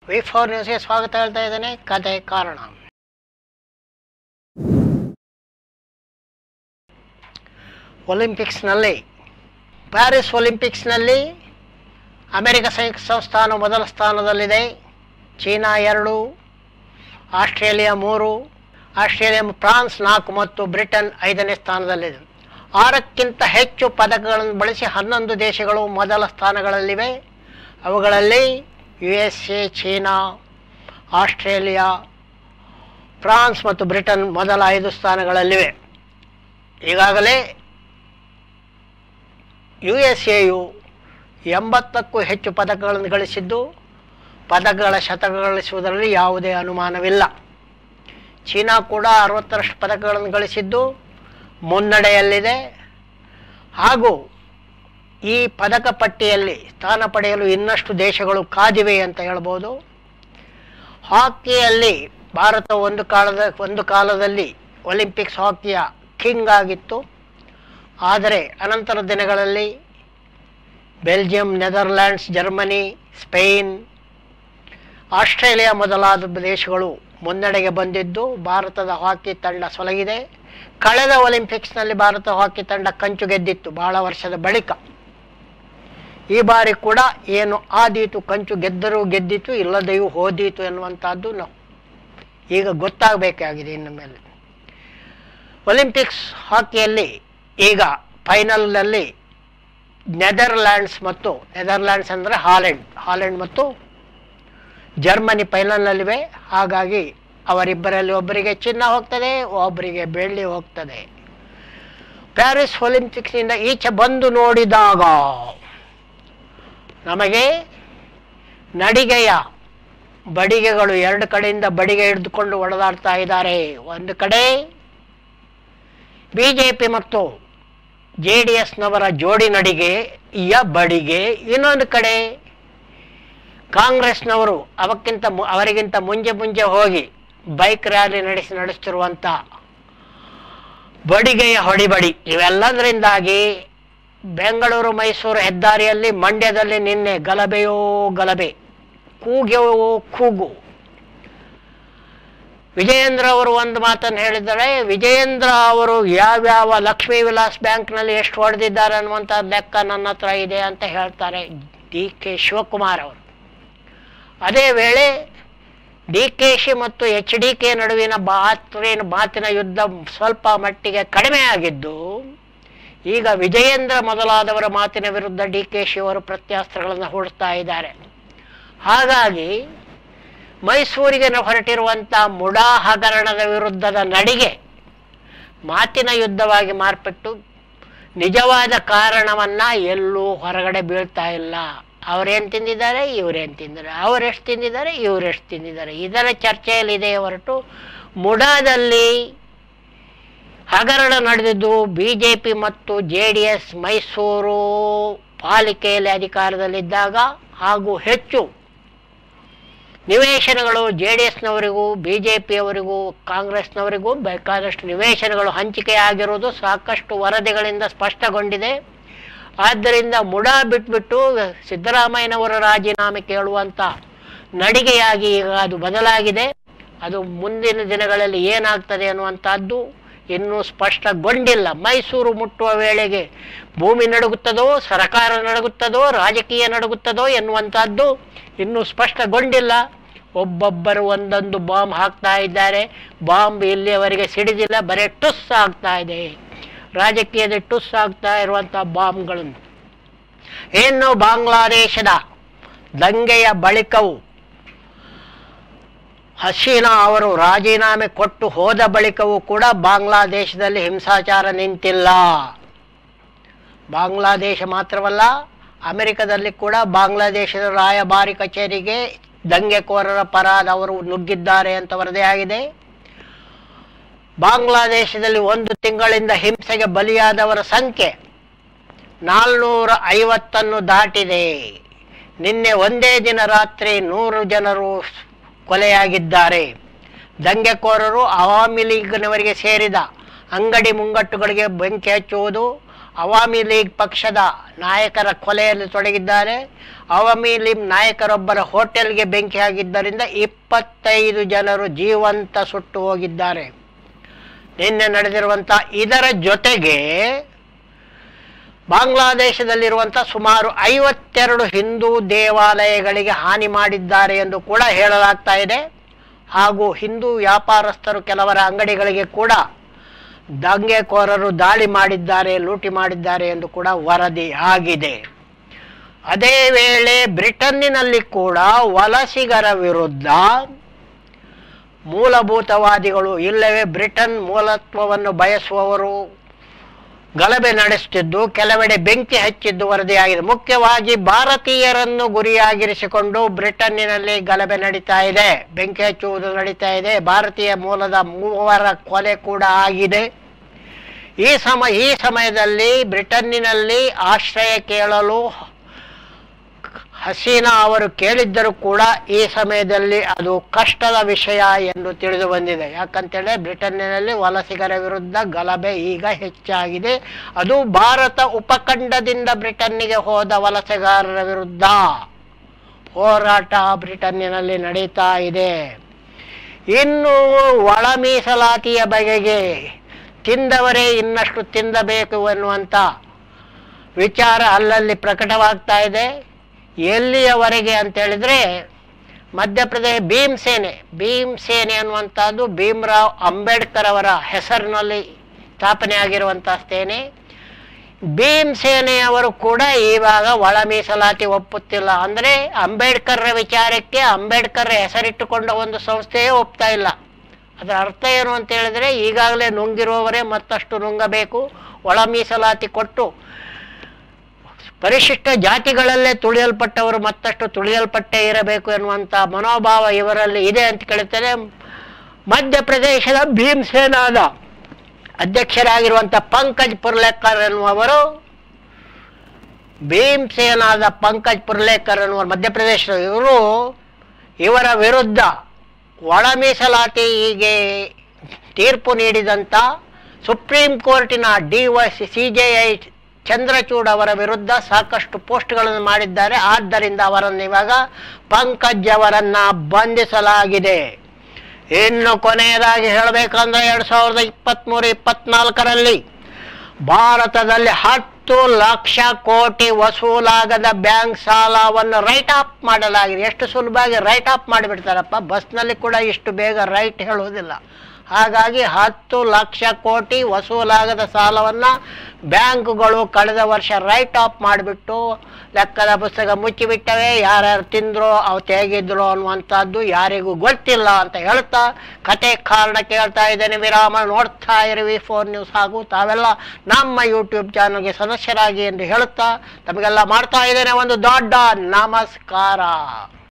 V four ನ್ಯೂಸ್ಗೆ ಸ್ವಾಗತ ಹೇಳ್ತಾ ಇದ್ದೇನೆ ಕತೆ ಕಾರಣ ಒಲಿಂಪಿಕ್ಸ್ನಲ್ಲಿ ಪ್ಯಾರಿಸ್ ಒಲಿಂಪಿಕ್ಸ್ನಲ್ಲಿ ಅಮೆರಿಕ ಸಂಯುಕ್ತ ಸಂಸ್ಥಾನ ಮೊದಲ ಸ್ಥಾನದಲ್ಲಿದೆ ಚೀನಾ ಎರಡು ಆಸ್ಟ್ರೇಲಿಯಾ ಮೂರು ಆಸ್ಟ್ರೇಲಿಯಾ ಫ್ರಾನ್ಸ್ ನಾಲ್ಕು ಮತ್ತು ಬ್ರಿಟನ್ ಐದನೇ ಸ್ಥಾನದಲ್ಲಿದೆ ಆರಕ್ಕಿಂತ ಹೆಚ್ಚು ಪದಕಗಳನ್ನು ಬಳಸಿ ಹನ್ನೊಂದು ದೇಶಗಳು ಮೊದಲ ಸ್ಥಾನಗಳಲ್ಲಿವೆ ಅವುಗಳಲ್ಲಿ U S A China Australia France ಮತ್ತು ಬ್ರಿಟನ್ ಮೊದಲ ಐದು ಸ್ಥಾನಗಳಲ್ಲಿವೆ ಈಗಾಗಲೇ ಯು ಎಸ್ ಎಯು ಎಂಬತ್ತಕ್ಕೂ ಹೆಚ್ಚು ಪದಕಗಳನ್ನು ಗಳಿಸಿದ್ದು ಪದಕಗಳ ಶತಕ ಗಳಿಸುವುದರಲ್ಲಿ ಯಾವುದೇ ಅನುಮಾನವಿಲ್ಲ ಚೀನಾ ಕೂಡ ಅರವತ್ತರಷ್ಟು ಪದಕಗಳನ್ನು ಗಳಿಸಿದ್ದು ಮುನ್ನಡೆಯಲ್ಲಿದೆ ಹಾಗೂ ಈ ಪದಕ ಪಟ್ಟಿಯಲ್ಲಿ ಸ್ಥಾನ ಪಡೆಯಲು ಇನ್ನಷ್ಟು ದೇಶಗಳು ಕಾದಿವೆ ಅಂತ ಹೇಳ್ಬೋದು ಹಾಕಿಯಲ್ಲಿ ಭಾರತ ಒಂದು ಕಾಲದ ಒಂದು ಕಾಲದಲ್ಲಿ ಒಲಿಂಪಿಕ್ಸ್ ಹಾಕಿಯ ಕಿಂಗ್ ಆಗಿತ್ತು ಆದರೆ ಅನಂತರ ದಿನಗಳಲ್ಲಿ Belgium Netherlands Germany Spain Australia ಮೊದಲಾದ ದೇಶಗಳು ಮುನ್ನಡೆಗೆ ಬಂದಿದ್ದು ಭಾರತದ ಹಾಕಿ ತಂಡ ಸೊಲಗಿದೆ ಕಳೆದ ಒಲಿಂಪಿಕ್ಸ್ನಲ್ಲಿ ಭಾರತ ಹಾಕಿ ತಂಡ ಕಂಚು ಗೆದ್ದಿತ್ತು ಬಹಳ ವರ್ಷದ ಬಳಿಕ ಈ ಬಾರಿ ಕೂಡ ಏನು ಆದೀತು ಕಂಚು ಗೆದ್ದರೂ ಗೆದ್ದಿತು ಇಲ್ಲದೆಯೂ ಹೋದೀತು ಎನ್ನುವಂಥದ್ದು ನಾವು ಈಗ ಗೊತ್ತಾಗಬೇಕಾಗಿದೆ ಇನ್ನು ಮೇಲೆ ಒಲಿಂಪಿಕ್ಸ್ ಹಾಕಿಯಲ್ಲಿ ಈಗ ಫೈನಲ್ನಲ್ಲಿ ನೆದರ್ಲ್ಯಾಂಡ್ಸ್ ಮತ್ತು ನೆದರ್ಲ್ಯಾಂಡ್ಸ್ ಅಂದರೆ ಹಾಲೆಂಡ್ ಹಾಲೆಂಡ್ ಮತ್ತು ಜರ್ಮನಿ ಫೈನಲ್ನಲ್ಲಿವೆ ಹಾಗಾಗಿ ಅವರಿಬ್ಬರಲ್ಲಿ ಒಬ್ಬರಿಗೆ ಚಿನ್ನ ಹೋಗ್ತದೆ ಒಬ್ಬರಿಗೆ ಬೆಳ್ಳಿ ಹೋಗ್ತದೆ ಪ್ಯಾರಿಸ್ ಒಲಿಂಪಿಕ್ಸ್ನಿಂದ ಈಚೆ ಬಂದು ನೋಡಿದಾಗ ನಮಗೆ ನಡಿಗೆಯ ಬಡಿಗೆಗಳು ಎರಡು ಕಡೆಯಿಂದ ಬಡಿಗೆ ಹಿಡಿದುಕೊಂಡು ಒಡೆದಾಡ್ತಾ ಇದ್ದಾರೆ ಒಂದು ಕಡೆ ಬಿ ಜೆ ಪಿ ಮತ್ತು ಜೆ ಡಿ ಎಸ್ನವರ ಜೋಡಿ ನಡಿಗೆ ಯ ಬಡಿಗೆ ಇನ್ನೊಂದು ಕಡೆ ಕಾಂಗ್ರೆಸ್ನವರು ಅವಕ್ಕಿಂತ ಮು- ಅವರಿಗಿಂತ ಮುಂಜೆ ಮುಂಜೆ ಹೋಗಿ ಬೈಕ್ ರ್ಯಾಲಿ ನಡೆಸಿ ನಡೆಸ್ತಿರುವಂಥ ಬಡಿಗೆಯ ಹೊಡಿಬಡಿ ಇವೆಲ್ಲದರಿಂದಾಗಿ ಬೆಂಗಳೂರು ಮೈಸೂರು ಹೆದ್ದಾರಿಯಲ್ಲಿ ಮಂಡ್ಯದಲ್ಲಿ ನಿನ್ನೆ ಗಲಭೆಯೋ ಗಲಭೆ ಕೂಗ್ಯೋ ಕೂಗು ವಿಜಯೇಂದ್ರ ಅವರು ಒಂದು ಮಾತನ್ನು ಹೇಳಿದ್ದಾರೆ ವಿಜಯೇಂದ್ರ ಅವರು ಯಾವ್ಯಾವ ಲಕ್ಷ್ಮೀ ವಿಲಾಸ್ ಬ್ಯಾಂಕ್ನಲ್ಲಿ ಎಷ್ಟು ಹೊಡೆದಿದ್ದಾರೆ ಅನ್ನುವಂಥ ಲೆಕ್ಕ ನನ್ನ ಹತ್ರ ಇದೆ ಅಂತ ಹೇಳ್ತಾರೆ ಡಿ ಕೆ ಶಿವಕುಮಾರ್ ಅವರು ಅದೇ ವೇಳೆ ಡಿ ಕೆ ಶಿ ಮತ್ತು ಎಚ್ ಡಿ ಕೆ ನಡುವಿನ ಮಾತಿನ ಮಾತಿನ ಯುದ್ಧ ಸ್ವಲ್ಪ ಮಟ್ಟಿಗೆ ಕಡಿಮೆ ಆಗಿದ್ದು ಈಗ ವಿಜಯೇಂದ್ರ ಮೊದಲಾದವರ ಮಾತಿನ ವಿರುದ್ಧ ಡಿ ಕೆ ಶಿ ಅವರು ಪ್ರತ್ಯಾಸ್ತ್ರಗಳನ್ನು ಹೂಡಿಸ್ತಾ ಇದ್ದಾರೆ ಹಾಗಾಗಿ ಮೈಸೂರಿಗೆ ಹೊರಟಿರುವಂಥ ಮುಡಾ ಹಗರಣದ ವಿರುದ್ಧದ ನಡಿಗೆ ಮಾತಿನ ಯುದ್ಧವಾಗಿ ಮಾರ್ಪಟ್ಟು ನಿಜವಾದ ಕಾರಣವನ್ನ ಎಲ್ಲೂ ಹೊರಗಡೆ ಬೀಳ್ತಾ ಇಲ್ಲ ಅವರೇನು ತಿಂದಿದ್ದಾರೆ ಇವರೇನು ತಿಂದಿದ್ದಾರೆ ಅವರೆಷ್ಟು ತಿಂದಿದ್ದಾರೆ ಇವರೆಷ್ಟು ತಿಂದಿದ್ದಾರೆ ಇದರ ಚರ್ಚೆಯಲ್ಲಿದೆ ಹೊರಟು ಮುಡಾದಲ್ಲಿ ಹಗರಣ ನಡೆದಿದ್ದು ಬಿ ಜೆ ಪಿ ಮತ್ತು ಜೆ ಡಿ ಎಸ್ ಮೈಸೂರು ಪಾಲಿಕೆಯಲ್ಲಿ ಅಧಿಕಾರದಲ್ಲಿದ್ದಾಗ ಹಾಗೂ ಹೆಚ್ಚು ನಿವೇಶನಗಳು ಜೆ ಡಿ ಎಸ್ನವರಿಗೂ ಬಿ ಜೆ ಪಿಯವರಿಗೂ ಕಾಂಗ್ರೆಸ್ನವರಿಗೂ ಬೇಕಾದಷ್ಟು ನಿವೇಶನಗಳು ಹಂಚಿಕೆ ಆಗಿರುವುದು ಸಾಕಷ್ಟು ವರದಿಗಳಿಂದ ಸ್ಪಷ್ಟಗೊಂಡಿದೆ ಆದ್ದರಿಂದ ಮುಡ ಬಿಟ್ಬಿಟ್ಟು ಸಿದ್ದರಾಮಯ್ಯನವರ ರಾಜೀನಾಮೆ ಕೇಳುವಂಥ ನಡಿಗೆಯಾಗಿ ಈಗ ಅದು ಬದಲಾಗಿದೆ ಅದು ಮುಂದಿನ ದಿನಗಳಲ್ಲಿ ಏನಾಗ್ತದೆ ಅನ್ನುವಂಥದ್ದು ಇನ್ನೂ ಸ್ಪಷ್ಟಗೊಂಡಿಲ್ಲ ಮೈಸೂರು ಮುಟ್ಟುವ ವೇಳೆಗೆ ಭೂಮಿ ನಡುಗುತ್ತದೋ ಸರಕಾರ ನಡುಗುತ್ತದೋ ರಾಜಕೀಯ ನಡುಗುತ್ತದೋ ಎನ್ನುವಂಥದ್ದು ಇನ್ನೂ ಸ್ಪಷ್ಟಗೊಂಡಿಲ್ಲ ಒಬ್ಬೊಬ್ಬರು ಒಂದೊಂದು ಬಾಂಬ್ ಹಾಕ್ತಾ ಇದ್ದಾರೆ ಬಾಂಬ್ ಇಲ್ಲಿಯವರೆಗೆ ಸಿಡಿದಿಲ್ಲ ಬರೀ ಟುಸ್ ಆಗ್ತಾ ಇದೆ ರಾಜಕೀಯದ ಟುಸ್ ಆಗ್ತಾ ಇರುವಂಥ ಬಾಂಬ್ಗಳನ್ನು ಇನ್ನು ಬಾಂಗ್ಲಾದೇಶದ ದಂಗೆಯ ಬಳಿಕವೂ ಹಸೀನಾ ಅವರು ರಾಜೀನಾಮೆ ಕೊಟ್ಟು ಹೋದ ಬಳಿಕವೂ ಕೂಡ ಬಾಂಗ್ಲಾದೇಶದಲ್ಲಿ ಹಿಂಸಾಚಾರ ನಿಂತಿಲ್ಲ ಬಾಂಗ್ಲಾದೇಶ ಮಾತ್ರವಲ್ಲ ಅಮೆರಿಕದಲ್ಲಿ ಕೂಡ ಬಾಂಗ್ಲಾದೇಶದ ರಾಯಭಾರಿ ಕಚೇರಿಗೆ ದಂಗೆಕೋರರ ಪರಾದವರು ನುಗ್ಗಿದ್ದಾರೆ ಅಂತ ವರದಿಯಾಗಿದೆ ಬಾಂಗ್ಲಾದೇಶದಲ್ಲಿ ಒಂದು ತಿಂಗಳಿಂದ ಹಿಂಸೆಗೆ ಬಲಿಯಾದವರ ಸಂಖ್ಯೆ ನಾಲ್ನೂರ ಐವತ್ತನ್ನು ದಾಟಿದೆ ನಿನ್ನೆ ಒಂದೇ ದಿನ ರಾತ್ರಿ ನೂರು ಜನರು ಕೊಲೆಯಾಗಿದ್ದಾರೆ ದಂಗೆಕೋರರು ಅವಾಮಿ ಲೀಗ್ನವರಿಗೆ ಸೇರಿದ ಅಂಗಡಿ ಮುಂಗಟ್ಟುಗಳಿಗೆ ಬೆಂಕಿ ಹಚ್ಚುವುದು ಅವಾಮಿ ಲೀಗ್ ಪಕ್ಷದ ನಾಯಕರ ಕೊಲೆಯಲ್ಲಿ ತೊಡಗಿದ್ದಾರೆ ಅವಾಮಿ ಲೀಗ್ ನಾಯಕರೊಬ್ಬರ ಹೋಟೆಲ್ಗೆ ಬೆಂಕಿ ಆಗಿದ್ದರಿಂದ ಇಪ್ಪತ್ತೈದು ಜನರು ಜೀವಂತ ಸುಟ್ಟು ಹೋಗಿದ್ದಾರೆ ನಿನ್ನೆ ನಡೆದಿರುವಂಥ ಇದರ ಜೊತೆಗೆ ಬಾಂಗ್ಲಾದೇಶದಲ್ಲಿರುವಂಥ ಸುಮಾರು ಐವತ್ತೆರಡು ಹಿಂದೂ ದೇವಾಲಯಗಳಿಗೆ ಹಾನಿ ಮಾಡಿದ್ದಾರೆ ಎಂದು ಕೂಡ ಹೇಳಲಾಗ್ತಾ ಇದೆ ಹಾಗೂ ಹಿಂದೂ ವ್ಯಾಪಾರಸ್ಥರು ಕೆಲವರ ಅಂಗಡಿಗಳಿಗೆ ಕೂಡ ದಂಗೆಕೋರರು ದಾಳಿ ಮಾಡಿದ್ದಾರೆ ಲೂಟಿ ಮಾಡಿದ್ದಾರೆ ಎಂದು ಕೂಡ ವರದಿ ಆಗಿದೆ ಅದೇ ವೇಳೆ ಬ್ರಿಟನ್ನಿನಲ್ಲಿ ಕೂಡ ವಲಸಿಗರ ವಿರುದ್ಧ ಮೂಲಭೂತವಾದಿಗಳು ಇಲ್ಲವೇ ಬ್ರಿಟನ್ ಮೂಲತ್ವವನ್ನು ಬಯಸುವವರು ಗಲಭೆ ನಡೆಸುತ್ತಿದ್ದು ಕೆಲವೆಡೆ ಬೆಂಕಿ ಹಚ್ಚಿದ್ದು ವರದಿಯಾಗಿದೆ ಮುಖ್ಯವಾಗಿ ಭಾರತೀಯರನ್ನು ಗುರಿಯಾಗಿರಿಸಿಕೊಂಡು ಬ್ರಿಟನ್ನಿನಲ್ಲಿ ಗಲಭೆ ನಡೀತಾ ಇದೆ ಬೆಂಕಿ ಹಚ್ಚುವುದು ನಡೀತಾ ಇದೆ ಭಾರತೀಯ ಮೂಲದ ಮೂವರ ಕೊಲೆ ಕೂಡ ಆಗಿದೆ ಈ ಸಮ ಈ ಸಮಯದಲ್ಲಿ ಬ್ರಿಟನ್ನಿನಲ್ಲಿ ಆಶ್ರಯ ಕೇಳಲು ಹಸೀನಾ ಅವರು ಕೇಳಿದ್ದರೂ ಕೂಡ ಈ ಸಮಯದಲ್ಲಿ ಅದು ಕಷ್ಟದ ವಿಷಯ ಎಂದು ತಿಳಿದು ಬಂದಿದೆ ಯಾಕಂತೇಳಿ ಬ್ರಿಟನ್ನಿನಲ್ಲಿ ವಲಸಿಗರ ವಿರುದ್ಧ ಗಲಭೆ ಈಗ ಹೆಚ್ಚಾಗಿದೆ ಅದು ಭಾರತ ಉಪಖಂಡದಿಂದ ಬ್ರಿಟನ್ನಿಗೆ ಹೋದ ವಲಸೆಗಾರರ ವಿರುದ್ಧ ಹೋರಾಟ ಬ್ರಿಟನ್ನಿನಲ್ಲಿ ನಡೀತಾ ಇದೆ ಇನ್ನು ಒಳ ಮೀಸಲಾತಿಯ ಬಗೆಗೆ ತಿಂದವರೇ ಇನ್ನಷ್ಟು ತಿಂದಬೇಕು ಎನ್ನುವಂಥ ವಿಚಾರ ಅಲ್ಲಲ್ಲಿ ಪ್ರಕಟವಾಗ್ತಾ ಇದೆ ಎಲ್ಲಿಯವರೆಗೆ ಅಂತ ಹೇಳಿದ್ರೆ ಮಧ್ಯಪ್ರದೇಶ ಭೀಮ್ ಸೇನೆ ಭೀಮ್ ಸೇನೆ ಅನ್ನುವಂಥದ್ದು ಭೀಮ್ರಾವ್ ಅಂಬೇಡ್ಕರ್ ಅವರ ಹೆಸರಿನಲ್ಲಿ ಸ್ಥಾಪನೆ ಆಗಿರುವಂಥ ಸೇನೆ ಭೀಮ್ ಸೇನೆಯವರು ಕೂಡ ಇವಾಗ ಒಳ ಮೀಸಲಾತಿ ಒಪ್ಪುತ್ತಿಲ್ಲ ಅಂದರೆ ಅಂಬೇಡ್ಕರ್ ವಿಚಾರಕ್ಕೆ ಅಂಬೇಡ್ಕರ್ ಹೆಸರಿಟ್ಟುಕೊಂಡ ಒಂದು ಸಂಸ್ಥೆಯೇ ಒಪ್ತಾ ಇಲ್ಲ ಅದರ ಅರ್ಥ ಏನು ಅಂತ ಹೇಳಿದ್ರೆ ಈಗಾಗಲೇ ನುಂಗಿರುವವರೇ ಮತ್ತಷ್ಟು ನುಂಗಬೇಕು ಒಳ ಮೀಸಲಾತಿ ಕೊಟ್ಟು ಪರಿಶಿಷ್ಟ ಜಾತಿಗಳಲ್ಲೇ ತುಳಿಯಲ್ಪಟ್ಟವರು ಮತ್ತಷ್ಟು ತುಳಿಯಲ್ಪಟ್ಟೇ ಇರಬೇಕು ಎನ್ನುವಂಥ ಮನೋಭಾವ ಇವರಲ್ಲಿ ಇದೆ ಅಂತ ಕೇಳುತ್ತದೆ ಮಧ್ಯಪ್ರದೇಶದ ಭೀಮಸೇನಾದ ಅಧ್ಯಕ್ಷರಾಗಿರುವಂಥ ಪಂಕಜ್ ಪುರ್ಲೇಕರ್ ಎನ್ನುವರು ಭೀಮಸೇನಾದ ಪಂಕಜ್ ಪುರ್ಲೇಕರ್ ಎನ್ನುವ ಮಧ್ಯಪ್ರದೇಶದ ಇವರು ಇವರ ವಿರುದ್ಧ ಒಳ ಮೀಸಲಾತಿಗೆ ತೀರ್ಪು ನೀಡಿದಂಥ ಸುಪ್ರೀಂ ಕೋರ್ಟಿನ D Y C J I Chandrachud ಅವರ ವಿರುದ್ಧ ಸಾಕಷ್ಟು ಪೋಸ್ಟ್ಗಳನ್ನು ಮಾಡಿದ್ದಾರೆ ಆದ್ದರಿಂದ ಅವರನ್ನು ಇವಾಗ ಪಂಕಜ್ ಅವರನ್ನ ಬಂಧಿಸಲಾಗಿದೆ ಇನ್ನು ಕೊನೆಯದಾಗಿ ಹೇಳಬೇಕಂದ್ರೆ ಎರಡು ಸಾವಿರದ ಇಪ್ಪತ್ತ್ಮೂರು ಇಪ್ಪತ್ನಾಲ್ಕರಲ್ಲಿ ಭಾರತದಲ್ಲಿ ಹತ್ತು ಲಕ್ಷ ಕೋಟಿ ವಸೂಲಾಗದ ಬ್ಯಾಂಕ್ ಸಾಲವನ್ನು ರೈಟ್ ಆಫ್ ಮಾಡಲಾಗಿದೆ ಎಷ್ಟು ಸುಲಭವಾಗಿ ರೈಟ್ ಆಫ್ ಮಾಡಿಬಿಡ್ತಾರಪ್ಪ ಬಸ್ನಲ್ಲಿ ಕೂಡ ಇಷ್ಟು ಬೇಗ ರೈಟ್ ಹೇಳುವುದಿಲ್ಲ ಹಾಗಾಗಿ ಹತ್ತು ಲಕ್ಷ ಕೋಟಿ ವಸೂಲಾಗದ ಸಾಲವನ್ನು ಬ್ಯಾಂಕುಗಳು ಕಳೆದ ವರ್ಷ ರೈಟ್ ಆಫ್ ಮಾಡಿಬಿಟ್ಟು ಲೆಕ್ಕದ ಪುಸ್ತಕ ಮುಚ್ಚಿಬಿಟ್ಟವೆ ಯಾರ್ಯಾರು ತಿಂದ್ರು ಅವು ತೆಗಿದ್ರು ಅನ್ನುವಂಥದ್ದು ಯಾರಿಗೂ ಗೊತ್ತಿಲ್ಲ ಅಂತ ಹೇಳ್ತಾ ಕತೆ ಕಾರಣ ಕೇಳ್ತಾ ಇದ್ದೇನೆ ವಿರಾಮ ನೋಡ್ತಾ ಇರುವಿ ಫೋನ್ ನ್ಯೂಸ್ ಹಾಗೂ ತಾವೆಲ್ಲ ನಮ್ಮ ಯೂಟ್ಯೂಬ್ ಚಾನಲ್ಗೆ ಸದಸ್ಯರಾಗಿ ಎಂದು ಹೇಳುತ್ತಾ ತಮಗೆಲ್ಲ ಮಾಡ್ತಾ ಇದ್ದೇನೆ ಒಂದು ದೊಡ್ಡ ನಮಸ್ಕಾರ